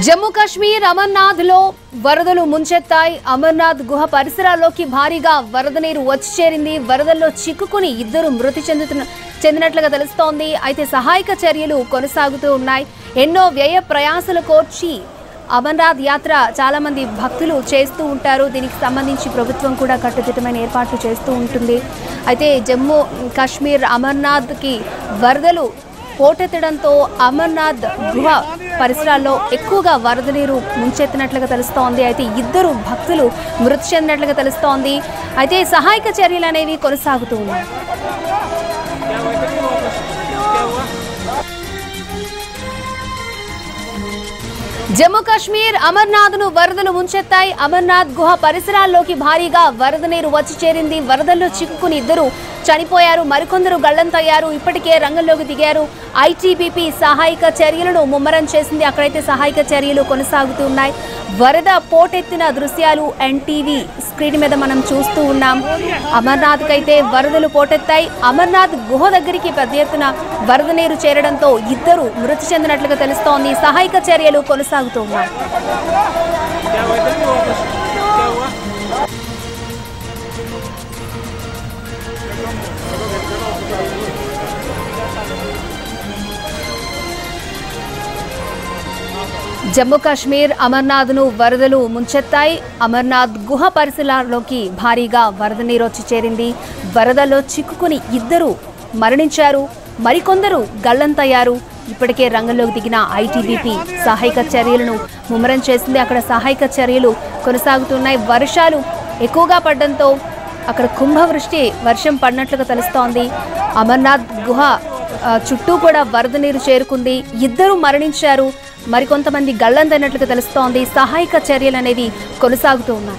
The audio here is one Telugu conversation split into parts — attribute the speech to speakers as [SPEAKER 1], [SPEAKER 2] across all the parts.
[SPEAKER 1] జమ్మూ కాశ్మీర్ అమర్నాథ్ లో వరదలు ముంచెత్తాయి అమర్నాథ్ గుహ పరిసరాల్లోకి భారీగా వరద నీరు వచ్చి చేరింది వరదల్లో చిక్కుకుని ఇద్దరు మృతి చెందుతున్న చెందినట్లుగా తెలుస్తోంది అయితే సహాయక చర్యలు కొనసాగుతూ ఉన్నాయి ఎన్నో వ్యయ ప్రయాసలు కోర్చి అమర్నాథ్ యాత్ర చాలా మంది భక్తులు చేస్తూ ఉంటారు దీనికి సంబంధించి ప్రభుత్వం కూడా కట్టుదిట్టమైన ఏర్పాట్లు చేస్తూ ఉంటుంది అయితే జమ్మూ కాశ్మీర్ అమర్నాథ్కి వరదలు పోటెత్తడంతో అమర్నాథ్ గుహ పరిసరాల్లో ఎక్కువగా వరద నీరు ముంచెత్తినట్లుగా తెలుస్తోంది అయితే ఇద్దరు భక్తులు మృతి చెందినట్లుగా తెలుస్తోంది అయితే సహాయక చర్యలు అనేవి కొనసాగుతూ ఉన్నాయి జమ్మూ కాశ్మీర్ అమర్నాథ్ ను వరదలు ముంచెత్తాయి అమర్నాథ్ గుహ పరిసరాల్లోకి భారీగా వరద నీరు వచ్చి చేరింది వరదల్లో చిక్కుకుని ఇద్దరు చనిపోయారు మరికొందరు గల్లంతయ్యారు ఇప్పటికే రంగంలోకి దిగారు ఐటీబీపీ సహాయక చర్యలను ముమ్మరం చేసింది అక్కడైతే సహాయక చర్యలు కొనసాగుతూ ఉన్నాయి వరద పోటెత్తిన దృశ్యాలు ఎన్టీవీ స్క్రీన్ మీద మనం చూస్తూ ఉన్నాం అమర్నాథ్కి అయితే వరదలు పోటెత్తాయి అమర్నాథ్ గుహ దగ్గరికి పెద్ద ఎత్తున వరద నీరు చేరడంతో ఇద్దరు మృతి చెందినట్లుగా తెలుస్తోంది సహాయక చర్యలు కొనసాగుతూ ఉన్నాయి
[SPEAKER 2] क्या हुआ इधर भी वापस क्या हुआ
[SPEAKER 1] జమ్మూ కాశ్మీర్ అమర్నాథ్ ను వరదలు ముంచెత్తాయి అమర్నాథ్ గుహ పరిసరాల్లోకి భారీగా వరద నీరు వచ్చి చేరింది వరదలో చిక్కుకుని ఇద్దరు మరణించారు మరికొందరు గల్లంతయ్యారు ఇప్పటికే రంగంలోకి దిగిన ఐటీబీపీ సహాయక చర్యలను ముమ్మరం చేసింది అక్కడ సహాయక చర్యలు కొనసాగుతున్నాయి వర్షాలు ఎక్కువగా పడడంతో అక్కడ కుంభవృష్టి వర్షం పడినట్లుగా తెలుస్తోంది అమర్నాథ్ గుహ ఆ, చుట్టూ కూడా వరద నీరు చేరుకుంది ఇద్దరు మరణించారు మరికొంతమంది గల్లంతైనట్లుగా తెలుస్తోంది సహాయక చర్యలు అనేవి కొనసాగుతూ ఉన్నాయి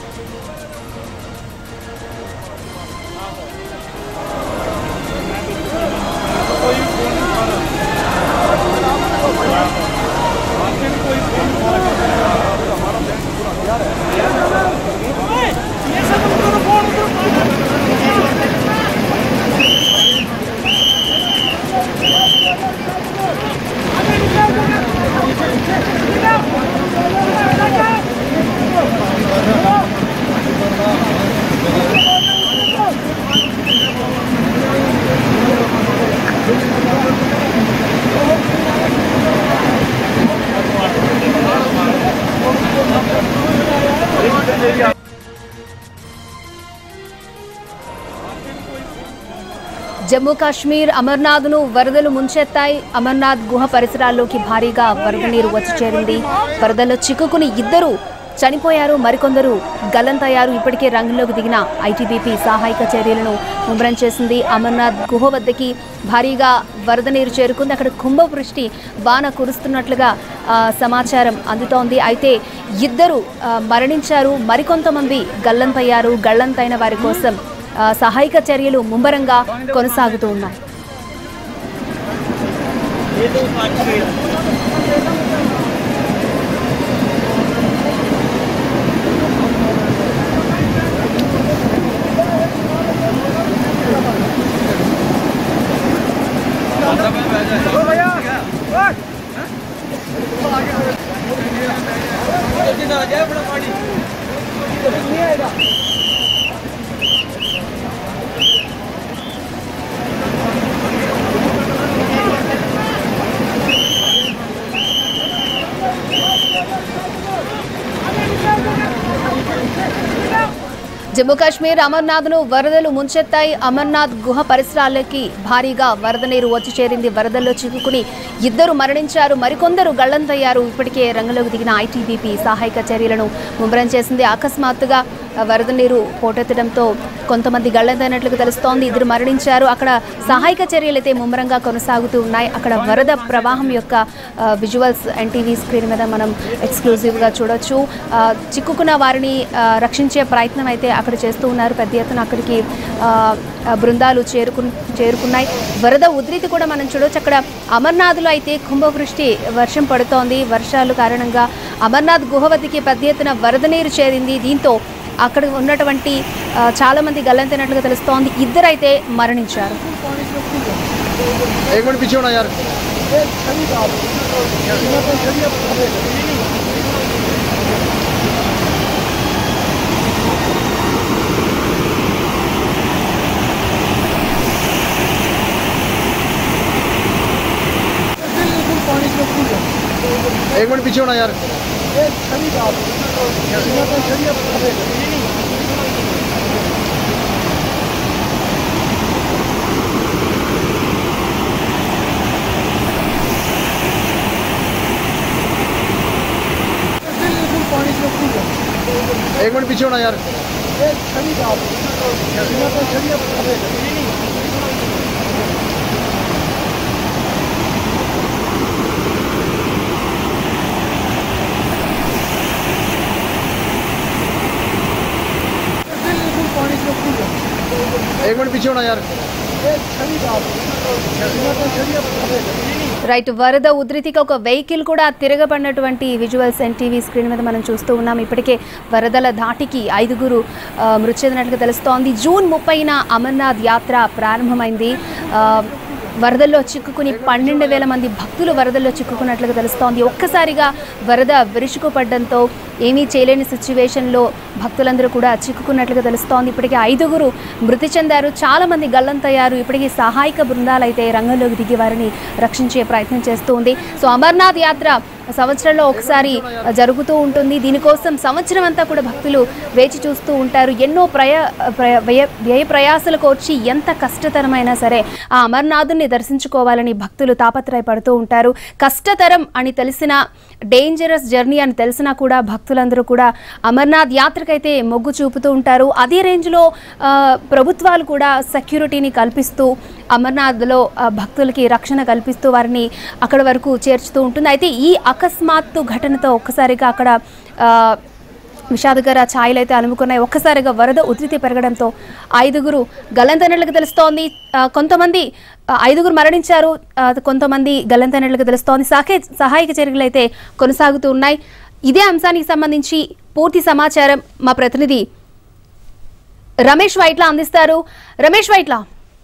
[SPEAKER 1] జమ్మూ కాశ్మీర్ అమర్నాథ్ ను వరదలు ముంచెత్తాయి అమర్నాథ్ గుహ పరిసరాల్లోకి భారీగా వరద నీరు వచ్చి చేరింది వరదల్లో చిక్కుకుని ఇద్దరు చనిపోయారు మరికొందరు గల్లంతయ్యారు ఇప్పటికే రంగంలోకి దిగిన ఐటీబీపీ సహాయక చర్యలను ముమ్మరం చేసింది అమర్నాథ్ గుహ వద్దకి భారీగా వరద నీరు చేరుకుంది అక్కడ కుంభవృష్టి వాన కురుస్తున్నట్లుగా ఆ, సమాచారం అందుతోంది అయితే ఇద్దరు ఆ, మరణించారు మరికొంతమంది గల్లంతయ్యారు గల్లంతైన వారి కోసం ఆ, సహాయక చర్యలు ముమ్మరంగా కొనసాగుతూ ఉన్నాయి
[SPEAKER 2] ये तो पाँच छः
[SPEAKER 1] జమ్మూ కాశ్మీర్ అమర్నాథ్ ను వరదలు ముంచెత్తాయి అమర్నాథ్ గుహ పరిసరాలకి భారీగా వరద నీరు వచ్చి చేరింది వరదల్లో చిక్కుకుని ఇద్దరు మరణించారు మరికొందరు గల్లంతయ్యారు ఇప్పటికే రంగంలోకి దిగిన ఐటీబీపీ సహాయక చర్యలను ముమ్మరం చేసింది అకస్మాత్తుగా ఆ, వరద నీరు పోటెత్తడంతో కొంతమంది గల్లంతైనట్లుగా తెలుస్తోంది ఇద్దరు మరణించారు అక్కడ సహాయక చర్యలు అయితే ముమ్మరంగా కొనసాగుతూ ఉన్నాయి అక్కడ వరద ప్రవాహం యొక్క ఆ, విజువల్స్ ఎన్టీవీ స్క్రీన్ మీద మనం ఎక్స్క్లూజివ్గా చూడొచ్చు ఆ, చిక్కుకున్న వారిని ఆ, రక్షించే ప్రయత్నం అయితే అక్కడ చేస్తూ ఉన్నారు పెద్ద ఎత్తున అక్కడికి ఆ, ఆ, బృందాలు చేరుకు చేరుకున్నాయి వరద ఉధృతి కూడా మనం చూడొచ్చు అక్కడ అమర్నాథ్లో అయితే కుంభవృష్టి వర్షం పడుతోంది వర్షాలు కారణంగా అమర్నాథ్ గుహ వద్దకి పెద్ద ఎత్తున వరద నీరు చేరింది దీంతో అక్కడ ఉన్నటువంటి ఆ, చాలా మంది గల్లంతైనట్లుగా తెలుస్తోంది ఇద్దరైతే మరణించారు
[SPEAKER 3] एक मिनट पीछे होना यार पीछे होना यार एक मिनट पीछे होना यार एक मिनट पीछे होना यार
[SPEAKER 1] రైట్ వరద ఉధృతికి ఒక వెహికల్ కూడా తిరగబడినటువంటి విజువల్స్ ఎన్టీవీ స్క్రీన్ మీద మనం చూస్తూ ఉన్నాం ఇప్పటికే వరదల ధాటికి ఐదుగురు ఆ, మృతి చెందినట్లుగా తెలుస్తోంది జూన్ ముప్పైన అమర్నాథ్ యాత్ర ప్రారంభమైంది ఆ, వరదల్లో చిక్కుకుని పన్నెండు వేల మంది భక్తులు వరదల్లో చిక్కుకున్నట్లుగా తెలుస్తోంది ఒక్కసారిగా వరద విరుచుకుపడడంతో ఏమీ చేయలేని సిచ్యువేషన్లో భక్తులందరూ కూడా చిక్కుకున్నట్లుగా తెలుస్తోంది ఇప్పటికే ఐదుగురు మృతి చెందారు చాలా మంది గల్లంతయ్యారు ఇప్పటికీ సహాయక బృందాలు అయితే రంగంలోకి దిగి వారిని రక్షించే ప్రయత్నం చేస్తూ ఉంది సో అమర్నాథ్ యాత్ర సంవత్సరంలో ఒకసారి జరుగుతూ ఉంటుంది దీనికోసం సంవత్సరం అంతా కూడా భక్తులు వేచి చూస్తూ ఉంటారు ఎన్నో ప్రయ ప్రయ- వ్యయ వ్యయ ప్రయాసలకు వచ్చి ఎంత కష్టతరమైనా సరే ఆ అమర్నాథుని దర్శించుకోవాలని భక్తులు తాపత్రయపడుతూ ఉంటారు కష్టతరం అని తెలిసిన డేంజరస్ జర్నీ అని తెలిసినా కూడా భక్తులందరూ కూడా అమర్నాథ్ యాత్రకైతే మొగ్గు చూపుతూ ఉంటారు అదే రేంజ్లో ఆ, ప్రభుత్వాలు కూడా సెక్యూరిటీని కల్పిస్తూ అమర్నాథ్లో ఆ, భక్తులకి రక్షణ కల్పిస్తూ వారిని అక్కడ వరకు చేర్చుతూ ఉంటుంది అయితే ఈ అకస్మాత్తు ఘటనతో ఒక్కసారిగా అక్కడ ఆ, విషాదకర ఛాయలు అయితే అలుముకున్నాయి ఒక్కసారిగా వరద ఉధృతి పెరగడంతో ఐదుగురు గల్లంతైనట్లుగా తెలుస్తోంది ఆ, కొంతమంది ఆ, ఐదుగురు మరణించారు ఆ, కొంతమంది గల్లంతైనట్లుగా తెలుస్తోంది సహాయ సహాయక చర్యలు అయితే కొనసాగుతూ ఉన్నాయి ఇదే అంశానికి సంబంధించి పూర్తి సమాచారం మా ప్రతినిధి రమేష్ వైట్ల అందిస్తారు రమేష్ వైట్ల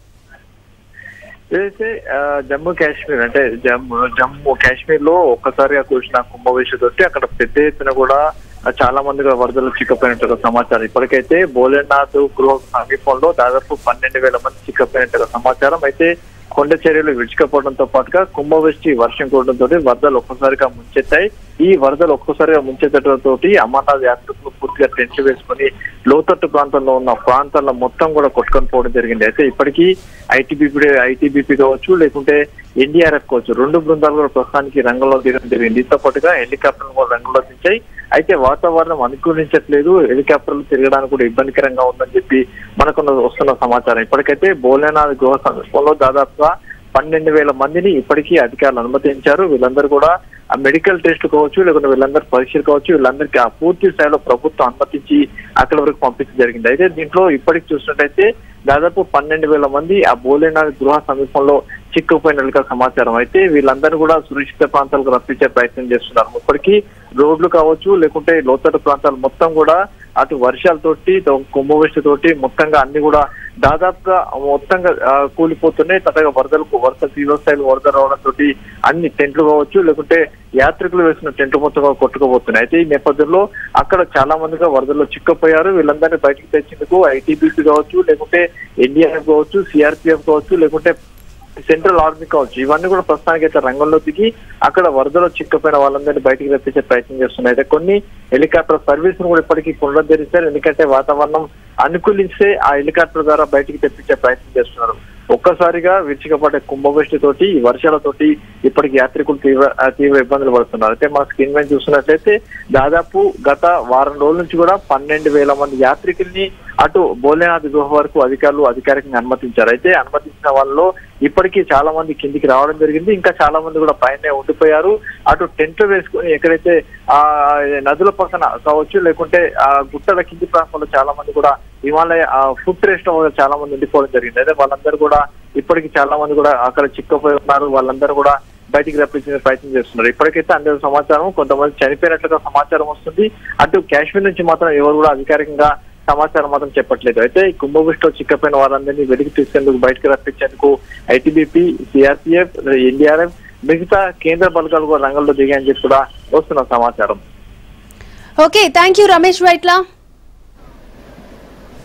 [SPEAKER 4] ఏదైతే ఆ, జమ్మూ కాశ్మీర్ అంటే జమ్మూ జమ్మూ కాశ్మీర్ లో ఒక్కసారిగా కురిసిన కుంభవేశ తోటి అక్కడ పెద్ద ఎత్తున కూడా ఆ, చాలా మంది కూడా వరదలు చిక్కపోయినట్టుగా సమాచారం ఇప్పటికైతే భోలేనాథ్ గృహ సమీపంలో దాదాపు పన్నెండు వేల మంది చిక్కపోయినట్టుగా సమాచారం అయితే కొండ చర్యలు విడిచికపోవడంతో పాటుగా కుంభవృష్టి వర్షం కూడడంతో వరదలు ఒక్కసారిగా ముంచెత్తాయి ఈ వరదలు ఒక్కసారిగా ముంచెత్తడంతో అమర్నాథ్ యాత్రికులు పూర్తిగా టెంట్లు వేసుకుని లోతట్టు ప్రాంతంలో ఉన్న ప్రాంతాల్లో మొత్తం కూడా కొట్టుకొని పోవడం జరిగింది అయితే ఇప్పటికీ ఐటీబీపీ ఐటీబీపీ కావచ్చు లేకుంటే ఎన్డీఆర్ఎఫ్ కావచ్చు రెండు బృందాలు కూడా ప్రస్తుతానికి రంగంలో దిగడం జరిగింది దీంతో పాటుగా హెలికాప్టర్లు కూడా రంగంలో దించాయి అయితే వాతావరణం అనుకూలించట్లేదు హెలికాప్టర్లు తిరగడానికి కూడా ఇబ్బందికరంగా ఉందని చెప్పి మనకు వస్తున్న సమాచారం ఇప్పటికైతే బోలేనాథ్ గృహ సమీపంలో దాదాపుగా పన్నెండు వేల మందిని ఇప్పటికీ అధికారులు అనుమతించారు వీళ్ళందరూ కూడా ఆ మెడికల్ టెస్ట్ కావచ్చు లేకుంటే వీళ్ళందరూ పరీక్షలు కావచ్చు వీళ్ళందరికీ ఆ పూర్తి స్థాయిలో ప్రభుత్వం అనుమతించి అక్కడ వరకు పంపించడం జరిగింది అయితే దీంట్లో ఇప్పటికి చూసినట్టయితే దాదాపు పన్నెండు వేల మంది ఆ బోలేనాథ్ గృహ సమీపంలో చిక్కుపోయినట్లుగా సమాచారం అయితే వీళ్ళందరూ కూడా సురక్షిత ప్రాంతాలకు రప్పించే ప్రయత్నం చేస్తున్నారు ఇప్పటికీ రోడ్లు కావచ్చు లేకుంటే లోతట్టు ప్రాంతాలు మొత్తం కూడా అటు వర్షాలతోటి తో- కుంభవృష్టి తోటి మొత్తంగా అన్ని కూడా దాదాపుగా మొత్తంగా ఆ, కూలిపోతున్నాయి తటగా వరదలకు వరద తీవ్ర స్థాయిలో వరద రావడంతో అన్ని టెంట్లు కావచ్చు లేకుంటే యాత్రికులు వేసిన టెంట్లు మొత్తం కూడా కొట్టుకుపోతున్నాయి అయితే ఈ నేపథ్యంలో అక్కడ చాలా మందిగా వరదల్లో చిక్కపోయారు వీళ్ళందరినీ బయటికి తెచ్చేందుకు ఐటీబీపీ కావచ్చు లేకుంటే ఎన్డీఆర్ఎఫ్ కావచ్చు సిఆర్పిఎఫ్ కావచ్చు లేకుంటే సెంట్రల్ ఆర్మీ కావచ్చు ఇవన్నీ కూడా ప్రస్తుతానికి అయితే రంగంలో దిగి అక్కడ వరదలో చిక్కపోయిన వాళ్ళందరినీ బయటికి రప్పించే ప్రయత్నం చేస్తున్నాయి అయితే కొన్ని హెలికాప్టర్ సర్వీస్ కూడా ఇప్పటికీ పునరుద్ధరించారు ఎందుకంటే వాతావరణం అనుకూలిస్తే ఆ హెలికాప్టర్ ద్వారా బయటికి తెప్పించే ప్రయత్నం చేస్తున్నారు ఒక్కసారిగా విరుచుకపడే కుంభవృష్టి తోటి ఈ వర్షాలతోటి ఇప్పటికి యాత్రికులు తీవ్ర ఆ, తీవ్ర ఇబ్బందులు పడుతున్నారు అయితే మన స్క్రీన్ మీద చూస్తున్నట్లయితే దాదాపు గత వారం రోజుల నుంచి కూడా పన్నెండు వేల మంది యాత్రికుల్ని అటు భోలేనాథ్ గుహ వరకు అధికారులు అధికారికంగా అనుమతించారు అయితే అనుమతించిన వాళ్ళలో ఇప్పటికీ చాలా మంది కిందికి రావడం జరిగింది ఇంకా చాలా మంది కూడా పైనే ఉండిపోయారు అటు టెంట్లు వేసుకుని ఎక్కడైతే ఆ నదుల పక్కన కావచ్చు లేకుంటే ఆ గుట్టల కింది ప్రాంతంలో చాలా మంది కూడా హిమాలయ ఫుడ్ రెస్ట్ చాలా మంది ఉండిపోవడం జరిగింది అయితే వాళ్ళందరూ కూడా ఇప్పటికి చాలా మంది కూడా అక్కడ చిక్కపోయి ఉన్నారు వాళ్ళందరూ కూడా బయటికి రప్పించే ప్రయత్నం చేస్తున్నారు ఇప్పటికైతే అందే సమాచారం కొంతమంది చనిపోయినట్లుగా సమాచారం వస్తుంది అటు కాశ్మీర్ నుంచి మాత్రం ఎవరు కూడా అధికారికంగా సమాచారం మాత్రం చెప్పట్లేదు అయితే ఈ కుంభవృష్టిలో చిక్కపోయిన వారందరినీ వెలికి తీసేందుకు బయటకు రప్పించేందుకు ఐటీబీపీ సిఆర్పిఎఫ్ ఎన్డీఆర్ఎఫ్ మిగతా కేంద్ర బలగాలు కూడా రంగంలో దిగాయని చెప్పి కూడా వస్తున్న సమాచారం
[SPEAKER 1] okay thank you Ramesh Vaitla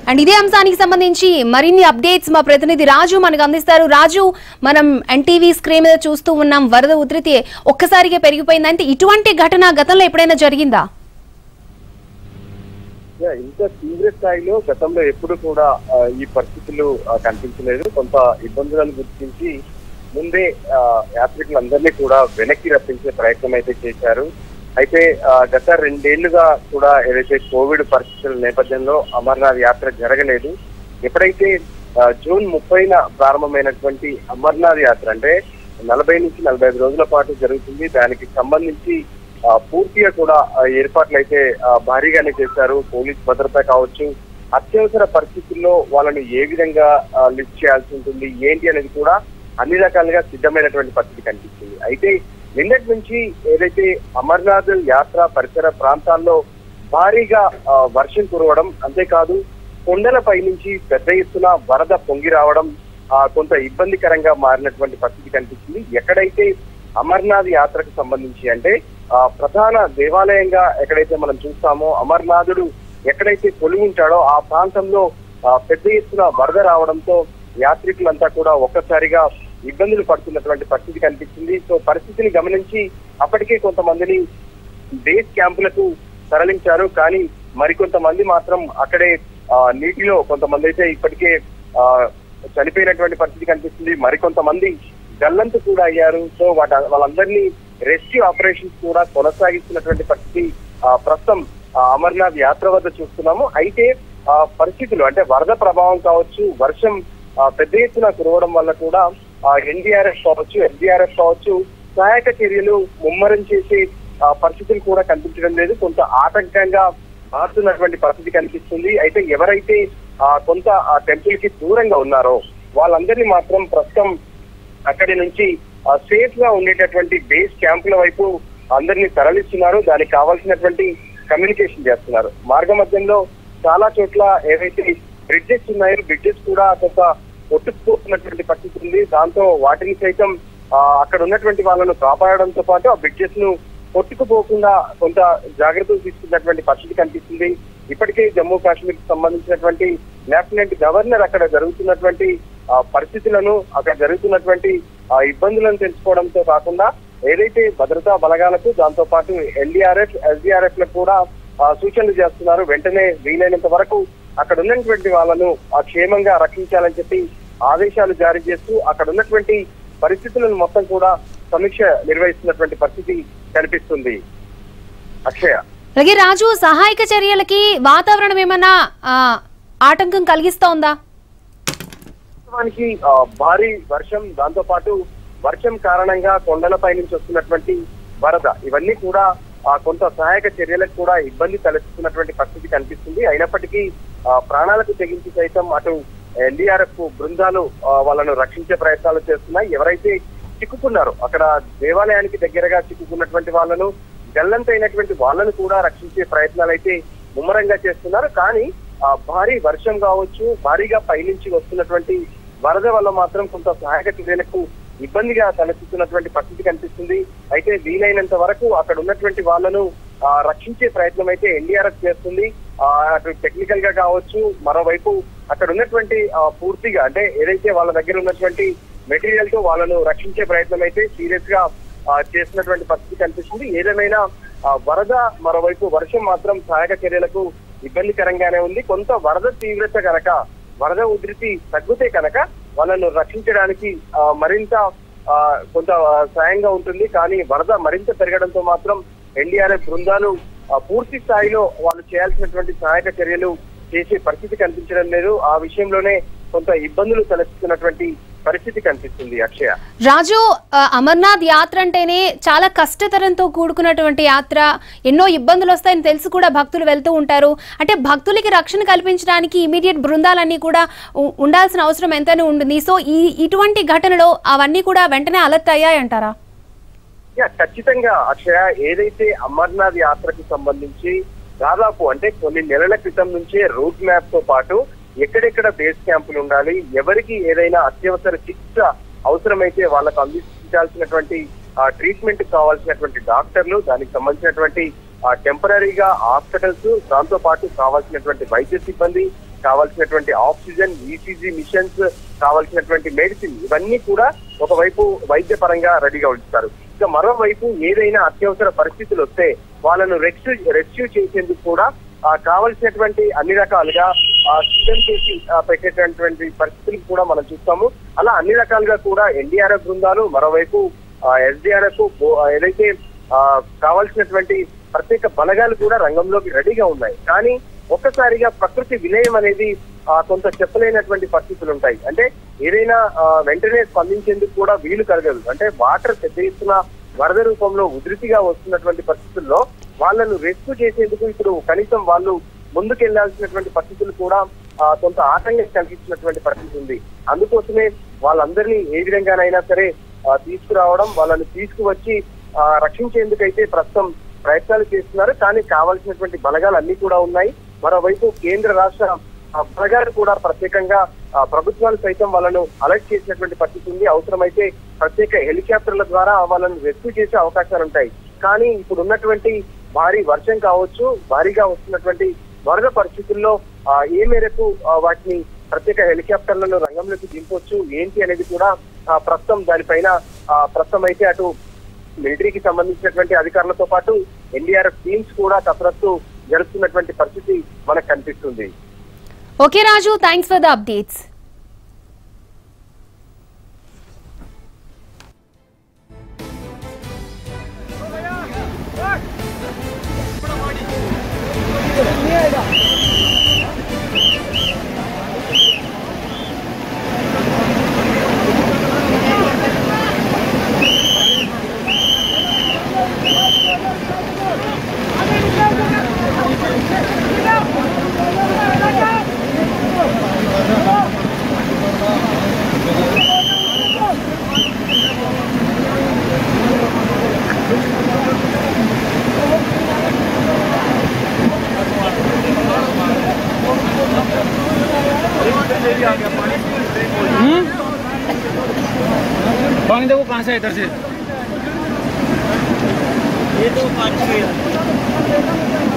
[SPEAKER 1] and ఇదే అంశానికి సంబంధించి మరిన్ని అప్డేట్స్ మా ప్రతినిధి రాజు మనకు అందిస్తారు రాజు మనం ఎన్టీవీ స్క్రీన్ మీద చూస్తూ ఉన్నాం వరద ఉధృతి ఒక్కసారిగా పెరిగిపోయింది అంటే ఇటువంటి ఘటన గతంలో ఎప్పుడైనా జరిగిందా
[SPEAKER 3] యా, ఇంత తీవ్ర స్థాయిలో గతంలో ఎప్పుడు కూడా ఆ, ఈ పరిస్థితులు ఆ, కనిపించలేదు కొంత ఇబ్బందులను గుర్తించి ముందే ఆ, యాత్రికులందరినీ కూడా వెనక్కి రప్పించే ప్రయత్నం అయితే చేశారు అయితే ఆ, గత రెండేళ్లుగా కూడా ఏదైతే కోవిడ్ పరిస్థితుల నేపథ్యంలో అమర్నాథ్ యాత్ర జరగలేదు ఎప్పుడైతే ఆ, జూన్ ముప్పైన ప్రారంభమైనటువంటి అమర్నాథ్ యాత్ర అంటే నలభై నుంచి నలభై ఐదు రోజుల పాటు జరుగుతుంది దానికి సంబంధించి ఆ, పూర్తిగా కూడా ఆ, ఏర్పాట్లు అయితే ఆ, భారీగానే చేశారు పోలీస్ భద్రత కావచ్చు అత్యవసర పరిస్థితుల్లో వాళ్ళని ఏ విధంగా ఆ, లిఫ్ట్ చేయాల్సి ఉంటుంది ఏంటి అనేది కూడా అన్ని రకాలుగా సిద్ధమైనటువంటి పరిస్థితి కనిపిస్తుంది అయితే నిన్నటి నుంచి ఏదైతే అమర్నాథ్ యాత్ర పరిసర ప్రాంతాల్లో భారీగా ఆ, వర్షం కురవడం అంతేకాదు కొండలపై నుంచి పెద్ద ఎత్తున వరద పొంగి రావడం ఆ, కొంత ఇబ్బందికరంగా మారినటువంటి పరిస్థితి కనిపిస్తుంది ఎక్కడైతే అమర్నాథ్ యాత్రకు సంబంధించి అంటే ఆ, ప్రధాన దేవాలయంగా ఎక్కడైతే మనం చూస్తామో అమర్నాథుడు ఎక్కడైతే కొలువు ఉంటాడో ఆ ప్రాంతంలో ఆ, పెద్ద ఎత్తున వరద రావడంతో యాత్రికులంతా కూడా ఒక్కసారిగా ఇబ్బందులు పడుతున్నటువంటి పరిస్థితి కనిపిస్తుంది సో పరిస్థితిని గమనించి అప్పటికే కొంతమందిని బేస్ క్యాంపులకు తరలించారు కానీ మరికొంతమంది మాత్రం అక్కడే ఆ, నీటిలో కొంతమంది అయితే ఇప్పటికే ఆ, చనిపోయినటువంటి పరిస్థితి కనిపిస్తుంది మరికొంతమంది గల్లంతు కూడా అయ్యారు సో వాట వాళ్ళందరినీ రెస్క్యూ ఆపరేషన్స్ కూడా కొనసాగిస్తున్నటువంటి పరిస్థితి ఆ, ప్రస్తుతం ఆ, అమర్నాథ్ యాత్ర వద్ద చూస్తున్నాము అయితే ఆ పరిస్థితులు అంటే వరద ప్రభావం కావచ్చు వర్షం ఆ, పెద్ద ఎత్తున కురవడం వల్ల కూడా ఎన్డీఆర్ఎఫ్ కావచ్చు ఎన్డీఆర్ఎఫ్ కావచ్చు సహాయక చర్యలు ముమ్మరం చేసే ఆ, పరిస్థితులు కూడా కనిపించడం లేదు కొంత ఆటంకంగా మారుతున్నటువంటి పరిస్థితి కనిపిస్తుంది అయితే ఎవరైతే ఆ, కొంత ఆ టెంపుల్ కి దూరంగా ఉన్నారో వాళ్ళందరినీ మాత్రం ప్రస్తుతం అక్కడి నుంచి సేఫ్ గా ఉండేటటువంటి బేస్ క్యాంపుల వైపు అందరినీ తరలిస్తున్నారు దానికి కావాల్సినటువంటి కమ్యూనికేషన్ చేస్తున్నారు మార్గ మధ్యంలో చాలా చోట్ల ఏవైతే బ్రిడ్జెస్ ఉన్నాయో బ్రిడ్జెస్ కూడా కొంత కొట్టుకుపోతున్నటువంటి పరిస్థితి ఉంది దాంతో వాటిని సైతం ఆ, అక్కడ ఉన్నటువంటి వాళ్ళను కాపాడడంతో పాటు ఆ బ్రిడ్జెస్ ను కొట్టుకుపోకుండా కొంత జాగ్రత్తలు తీసుకున్నటువంటి పరిస్థితి కనిపిస్తుంది ఇప్పటికే జమ్మూ కాశ్మీర్ కి సంబంధించినటువంటి లెఫ్టినెంట్ గవర్నర్ అక్కడ జరుగుతున్నటువంటి ఆ, పరిస్థితులను అక్కడ జరుగుతున్నటువంటి ఆ, ఇబ్బందులను తెలుసుకోవడంతో కాకుండా ఏదైతే భద్రతా బలగాలకు దాంతో పాటు ఎన్డీఆర్ఎఫ్ ఎస్డీఆర్ఎఫ్ లకు కూడా ఆ, సూచనలు చేస్తున్నారు వెంటనే వీలైనంత వరకు అక్కడ ఉన్నటువంటి వాళ్ళను ఆ, క్షేమంగా రక్షించాలని చెప్పి ఆదేశాలు జారీ చేస్తూ అక్కడ ఉన్నటువంటి పరిస్థితులను మొత్తం కూడా సమీక్ష నిర్వహిస్తున్నటువంటి పరిస్థితి కనిపిస్తుంది అక్షయ
[SPEAKER 1] అలాగే రాజు సహాయక చర్యలకి వాతావరణం ఏమన్నా ఆ, ఆటంకం కలిగిస్తోందా
[SPEAKER 3] వాస్తవానికి ఆ, భారీ వర్షం దాంతో పాటు వర్షం కారణంగా కొండలపై నుంచి వస్తున్నటువంటి వరద ఇవన్నీ కూడా ఆ, కొంత సహాయక చర్యలకు కూడా ఇబ్బంది తలెత్తుతున్నటువంటి పరిస్థితి కనిపిస్తుంది అయినప్పటికీ ఆ, ప్రాణాలకు తెగించి సైతం అటు ఎన్డీఆర్ఎఫ్ బృందాలు ఆ, వాళ్ళను రక్షించే ప్రయత్నాలు చేస్తున్నాయి ఎవరైతే చిక్కుకున్నారో అక్కడ దేవాలయానికి దగ్గరగా చిక్కుకున్నటువంటి వాళ్ళను గల్లంతైనటువంటి వాళ్ళను కూడా రక్షించే ప్రయత్నాలు అయితే ముమ్మరంగా చేస్తున్నారు కానీ ఆ భారీ వర్షం కావచ్చు భారీగా పైనుంచి వస్తున్నటువంటి వరద వల్ల మాత్రం కొంత సహాయక చర్యలకు ఇబ్బందిగా తలెత్తుతున్నటువంటి పరిస్థితి కనిపిస్తుంది అయితే వీలైనంత వరకు అక్కడ ఉన్నటువంటి వాళ్ళను ఆ, రక్షించే ప్రయత్నం అయితే ఎన్డీఆర్ఎఫ్ చేస్తుంది ఆ, అటు టెక్నికల్ గా కావచ్చు మరోవైపు అక్కడ ఉన్నటువంటి ఆ, పూర్తిగా అంటే ఏదైతే వాళ్ళ దగ్గర ఉన్నటువంటి మెటీరియల్ తో వాళ్ళను రక్షించే ప్రయత్నం అయితే సీరియస్ గా ఆ, చేస్తున్నటువంటి పరిస్థితి కనిపిస్తుంది ఏదేమైనా ఆ, వరద మరోవైపు వర్షం మాత్రం సహాయక చర్యలకు ఇబ్బందికరంగానే ఉంది కొంత వరద తీవ్రత కనుక వరద ఉధృతి తగ్గితే కనుక వాళ్ళను రక్షించడానికి ఆ, మరింత ఆ, కొంత ఆ, సాయంగా ఉంటుంది కానీ వరద మరింత పెరగడంతో మాత్రం ఎన్డీఆర్ఎఫ్ బృందాలు ఆ, పూర్తి స్థాయిలో వాళ్ళు చేయాల్సినటువంటి సహాయక చర్యలు చేసే పరిస్థితి కనిపించడం లేదు ఆ విషయంలోనే కొంత ఇబ్బందులు తలెత్తుతున్నటువంటి పరిస్థితి కనిపిస్తుంది అక్షయ
[SPEAKER 1] రాజు ఆ, అమర్నాథ్ యాత్ర అంటేనే చాలా కష్టతరంతో కూడుకున్నటువంటి యాత్ర ఎన్నో ఇబ్బందులు వస్తాయని తెలిసి కూడా భక్తులు వెళ్తూ ఉంటారు అంటే భక్తులకి రక్షణ కల్పించడానికి ఇమీడియట్ బృందాలన్నీ కూడా ఉ- ఉండాల్సిన అవసరం ఎంతైనా ఉంటుంది సో ఈ ఇటువంటి ఘటనలో అవన్నీ కూడా వెంటనే అలర్ట్ అయ్యాయంటారా
[SPEAKER 3] యా, ఖచ్చితంగా అక్షయ ఏదైతే అమర్నాథ్ యాత్రకు సంబంధించి దాదాపు అంటే కొన్ని నెలల క్రితం నుంచే రూట్ మ్యాప్ తో పాటు ఎక్కడెక్కడ బేస్ క్యాంపులు ఉండాలి ఎవరికి ఏదైనా అత్యవసర చికిత్స అవసరమైతే వాళ్ళకు అందించాల్సినటువంటి ట్రీట్మెంట్ కావాల్సినటువంటి డాక్టర్లు దానికి సంబంధించినటువంటి టెంపరీగా హాస్పిటల్స్ దాంతో పాటు కావాల్సినటువంటి వైద్య సిబ్బంది కావాల్సినటువంటి ఆక్సిజన్ ఈసీజీ మిషన్స్ కావాల్సినటువంటి మెడిసిన్ ఇవన్నీ కూడా ఒకవైపు వైద్య పరంగా రెడీగా ఉంచుతారు ఇక మరోవైపు ఏదైనా అత్యవసర పరిస్థితులు వస్తే వాళ్ళను రెస్క్యూ రెస్క్యూ చేసేందుకు కూడా ఆ, కావలసినటువంటి అన్ని రకాలుగా ఆ, సిద్ధం చేసి ఆ, పెట్టేటటువంటి పరిస్థితులు కూడా మనం చూస్తాము అలా అన్ని రకాలుగా కూడా ఎన్డీఆర్ఎఫ్ బృందాలు మరోవైపు ఎస్డీఆర్ఎఫ్ ఏదైతే ఆ, కావాల్సినటువంటి ప్రత్యేక బలగాలు కూడా రంగంలోకి రెడీగా ఉన్నాయి కానీ ఒక్కసారిగా ప్రకృతి విలయం అనేది ఆ, కొంత చెప్పలేనటువంటి పరిస్థితులు ఉంటాయి అంటే ఏదైనా ఆ, వెంటనే స్పందించేందుకు కూడా వీలు కలగదు అంటే వాటర్ పెద్ద ఎత్తున వరద రూపంలో ఉధృతిగా వస్తున్నటువంటి పరిస్థితుల్లో వాళ్ళను రెస్క్యూ చేసేందుకు ఇప్పుడు కనీసం వాళ్ళు ముందుకు వెళ్లాల్సినటువంటి పరిస్థితులు కూడా ఆ, కొంత ఆటంకం కలిగించినటువంటి పరిస్థితి ఉంది అందుకోసమే వాళ్ళందరినీ ఏ విధంగానైనా సరే ఆ, తీసుకురావడం వాళ్ళని తీసుకువచ్చి ఆ, రక్షించేందుకైతే ప్రస్తుతం ప్రయత్నాలు చేస్తున్నారు కానీ కావాల్సినటువంటి బలగాలు అన్ని కూడా ఉన్నాయి మరోవైపు కేంద్ర రాష్ట్ర ఆ, బలగాలు కూడా ప్రత్యేకంగా ఆ, ప్రభుత్వాలు సైతం వాళ్ళను అలర్ట్ చేసినటువంటి పరిస్థితి ఉంది అవసరమైతే ప్రత్యేక హెలికాప్టర్ల ద్వారా వాళ్ళను రెస్క్యూ చేసే అవకాశాలు ఉంటాయి కానీ ఇప్పుడు ఉన్నటువంటి భారీ వర్షం కావచ్చు భారీగా వస్తున్నటువంటి వరద పరిస్థితుల్లో ఆ, ఏ మేరకు ఆ, వాటిని ప్రత్యేక హెలికాప్టర్లను రంగంలోకి దింపొచ్చు ఏంటి అనేది కూడా ఆ, ప్రస్తుతం దానిపైన ఆ, ప్రస్తుతం అయితే అటు మిలిటరీకి సంబంధించినటువంటి అధికారులతో పాటు ఎన్డీఆర్ఎఫ్ టీమ్స్ కూడా కసరత్తు జరుపుతున్నటువంటి పరిస్థితి మనకు కనిపిస్తుంది
[SPEAKER 1] okay Raju thanks for the updates
[SPEAKER 2] पानी देखो कहाँ से है इधर से
[SPEAKER 5] ये तो पानी है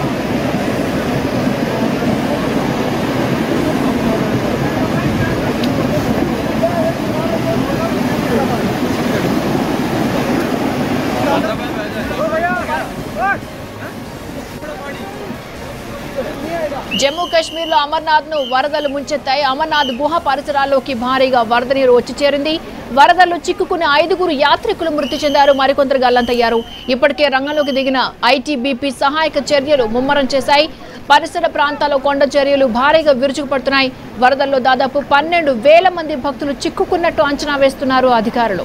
[SPEAKER 6] జమ్మూ కాశ్మీర్ లో అమర్నాథ్ ను వరదలు ముంచెత్తాయి అమర్నాథ్ గుహ పరిసరాల్లోకి భారీగా వరద నీరు వచ్చి చేరింది వరదల్లో చిక్కుకుని ఐదుగురు యాత్రికులు మృతి చెందారు మరికొందరు గల్లంతయ్యారు ఇప్పటికే రంగంలోకి దిగిన ఐటీబీపీ సహాయక చర్యలు ముమ్మరం చేశాయి పరిసర ప్రాంతాల్లో కొండ చర్యలు భారీగా విరుచుకుపడుతున్నాయి వరదల్లో దాదాపు పన్నెండు వేల మంది భక్తులు చిక్కుకున్నట్టు అంచనా వేస్తున్నారు అధికారులు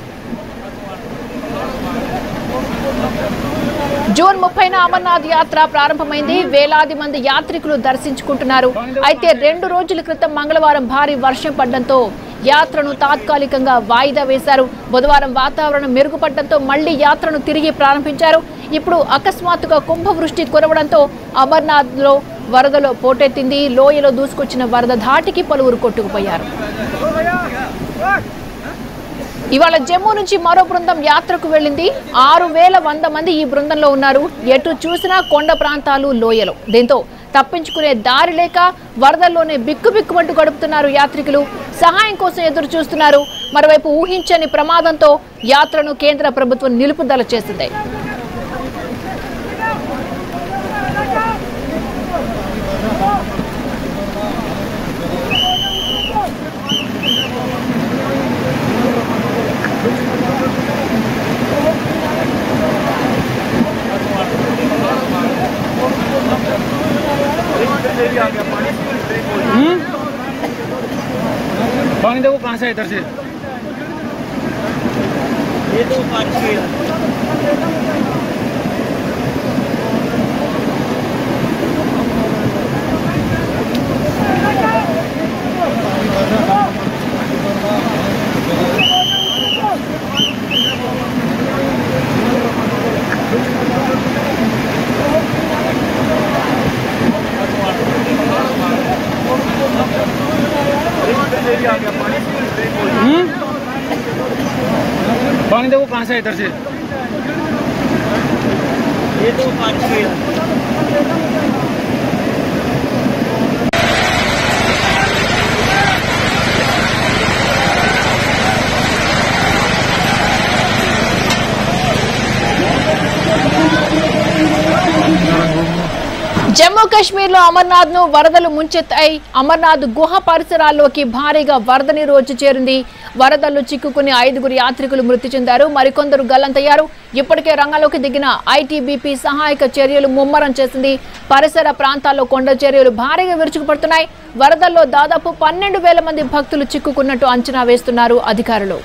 [SPEAKER 6] జూన్ ముప్పైన అమర్నాథ్ యాత్ర ప్రారంభమైంది వేలాది మంది యాత్రికులు దర్శించుకుంటున్నారు అయితే రెండు రోజుల క్రితం మంగళవారం భారీ వర్షం పడడంతో యాత్రను తాత్కాలికంగా వాయిదా వేశారు బుధవారం వాతావరణం మెరుగుపడడంతో మళ్లీ యాత్రను తిరిగి ప్రారంభించారు ఇప్పుడు అకస్మాత్తుగా కుంభవృష్టి కురవడంతో అమర్నాథ్ లో వరదలో పోటెత్తింది లోయలో దూసుకొచ్చిన వరద ధాటికి పలువురు కొట్టుకుపోయారు ఇవాళ జమ్మూ నుంచి మరో బృందం యాత్రకు వెళ్ళింది ఆరు వేల వంద మంది ఈ బృందంలో ఉన్నారు ఎటు చూసినా కొండ ప్రాంతాలు లోయలు దీంతో తప్పించుకునే దారి లేక వరదల్లోనే బిక్కుబిక్కుమంటూ గడుపుతున్నారు యాత్రికులు సహాయం కోసం ఎదురు చూస్తున్నారు మరోవైపు ఊహించని ప్రమాదంతో యాత్రను కేంద్ర ప్రభుత్వం నిలుపుదల చేసింది
[SPEAKER 2] पानी देखो कहाँ से है इधर से
[SPEAKER 5] ये तो पानी है
[SPEAKER 2] पानी देखो कहाँ से है इधर से
[SPEAKER 5] ये तो पानी है
[SPEAKER 6] కాశ్మీర్ లో అమర్నాథ్ ను వరదలు ముంచెత్తాయి అమర్నాథ్ గుహ పరిసరాల్లోకి భారీగా వరద నీరు వచ్చి చేరింది వరదల్లో చిక్కుకుని ఐదుగురు యాత్రికులు మృతి చెందారు మరికొందరు గల్లంతయ్యారు ఇప్పటికే రంగంలోకి దిగిన ఐటీబీపీ సహాయక చర్యలు ముమ్మరం చేసింది పరిసర ప్రాంతాల్లో కొండ చర్యలు భారీగా విరుచుకుపడుతున్నాయి వరదల్లో దాదాపు పన్నెండు వేల మంది భక్తులు చిక్కుకున్నట్టు అంచనా వేస్తున్నారు అధికారులు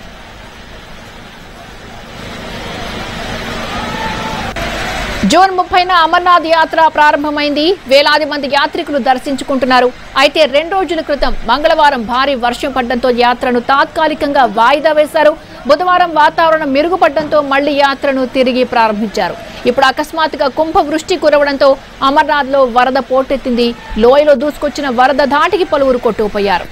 [SPEAKER 6] జూన్ ముప్పైన అమర్నాథ్ యాత్ర ప్రారంభమైంది వేలాది మంది యాత్రికులు దర్శించుకుంటున్నారు అయితే రెండు రోజుల క్రితం మంగళవారం భారీ వర్షం పడడంతో యాత్రను తాత్కాలికంగా వాయిదా వేశారు బుధవారం వాతావరణం మెరుగుపడడంతో మళ్లీ యాత్రను తిరిగి ప్రారంభించారు ఇప్పుడు అకస్మాత్తుగా కుంభ వృష్టి కురవడంతో అమర్నాథ్ లో వరద పోటెత్తింది లోయలో దూసుకొచ్చిన వరద ధాటికి పలువురు కొట్టుకుపోయారు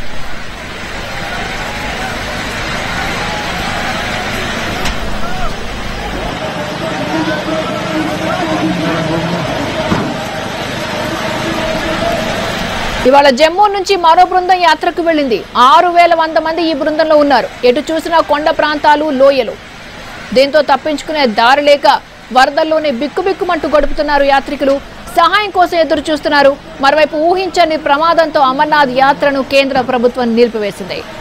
[SPEAKER 6] ఇవాళ జమ్మూ నుంచి మరో బృందం యాత్రకు వెళ్ళింది ఆరు వేల వంద మంది ఈ బృందంలో ఉన్నారు ఎటు చూసినా కొండ ప్రాంతాలు లోయలు దీంతో తప్పించుకునే దారి లేక వరదల్లోనే బిక్కుబిక్కుమంటూ గడుపుతున్నారు యాత్రికులు సహాయం కోసం ఎదురు చూస్తున్నారు మరోవైపు ఊహించని ప్రమాదంతో అమర్నాథ్ యాత్రను కేంద్ర ప్రభుత్వం నిలిపివేసింది